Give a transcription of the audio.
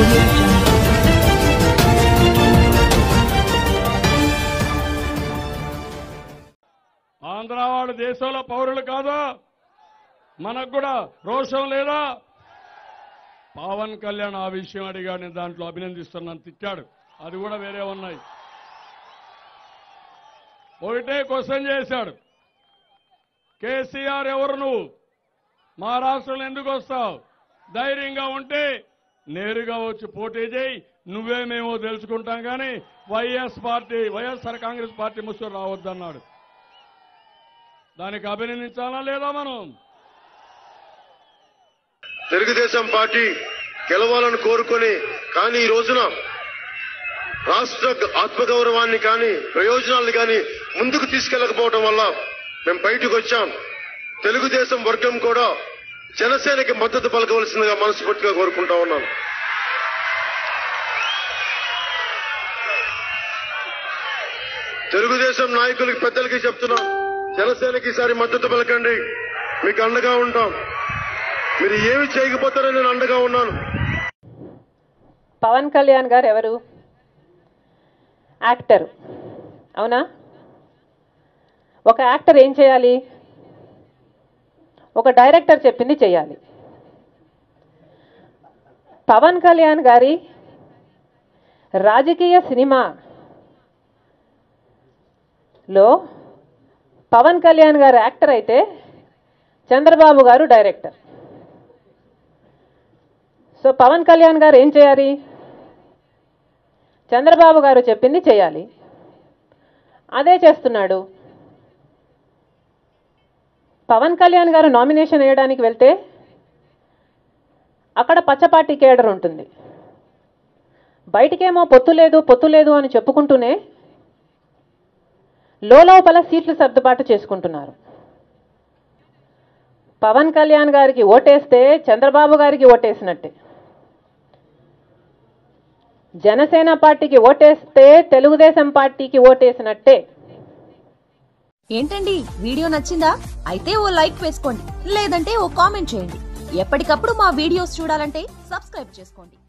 audio jungle. Andhra వాళ్ళు దేశంలో పౌరులు కాదా మనకు కూడా రోషం లేదా పవన్ కళ్యాణ్ ఆ విషయం అడిగాడు నేను దాంట్లో అభినందిస్తున్నాను తిట్టాడు అది కూడా వేరే ఉన్నాయి ఒకటే క్వశ్చన్ చేశాడు కేసీఆర్ ఎవరు నువ్వు మా రాష్ట్రంలో ఎందుకు వస్తావు ధైర్యంగా ఉంటే నేరుగా వచ్చి పోటీ చేయి నువ్వేమేమో తెలుసుకుంటాం కానీ YS party YSR Congress party ముసుగు రావద్దన్నాడు దానికి అభినందించాలా లేదా మనం తెలుగుదేశం పార్టీ గెలవాలని కోరుకొని కానీ ఈ రోజున రాష్ట్ర ఆత్మగౌరవాన్ని కానీ ప్రయోజనాలను కానీ ముందుకు తీసుకెళ్లకపోవడం వల్ల మేము బయటకు వచ్చాం తెలుగుదేశం వర్గం కూడా జనసేనకి మద్దతు పలకవలసిందిగా మనస్ఫూర్తిగా కోరుకుంటా ఉన్నాను తెలుగుదేశం నాయకులకి పెద్దలకి చెప్తున్నాం జనసేనకి ఈసారి మద్దతు పలకండి మీకు అండగా ఉంటాం మీరు ఏమి చేయకపోతారని నేను అండగా ఉన్నాను పవన్ కళ్యాణ్ గారు ఎవరు యాక్టర్ అవునా ఒక యాక్టర్ ఏం చేయాలి ఒక డైరెక్టర్ చెప్పింది చేయాలి పవన్ కళ్యాణ్ గారి రాజకీయ సినిమాలో పవన్ కళ్యాణ్ గారు యాక్టర్ అయితే చంద్రబాబు గారు డైరెక్టర్ సో పవన్ కళ్యాణ్ గారు ఏం చేయాలి చంద్రబాబు గారు చెప్పింది చేయాలి అదే చేస్తున్నాడు పవన్ కళ్యాణ్ గారు నామినేషన్ వేయడానికి వెళ్తే అక్కడ పచ్చపాటి కేడర్ ఉంటుంది బయటికేమో పొత్తు లేదు పొత్తు లేదు అని చెప్పుకుంటూనే లోపల సీట్లు సర్దుబాటు చేసుకుంటున్నారు పవన్ కళ్యాణ్ గారికి ఓటేస్తే చంద్రబాబు గారికి ఓటేసినట్టే జనసేన పార్టీకి ఓటేస్తే తెలుగుదేశం పార్టీకి ఓటేసినట్టే ఏంటండి వీడియో నచ్చిందా అయితే ఓ లైక్ వేసుకోండి లేదంటే ఓ కామెంట్ చేయండి ఎప్పటికప్పుడు మా వీడియోస్ చూడాలంటే సబ్స్క్రైబ్ చేసుకోండి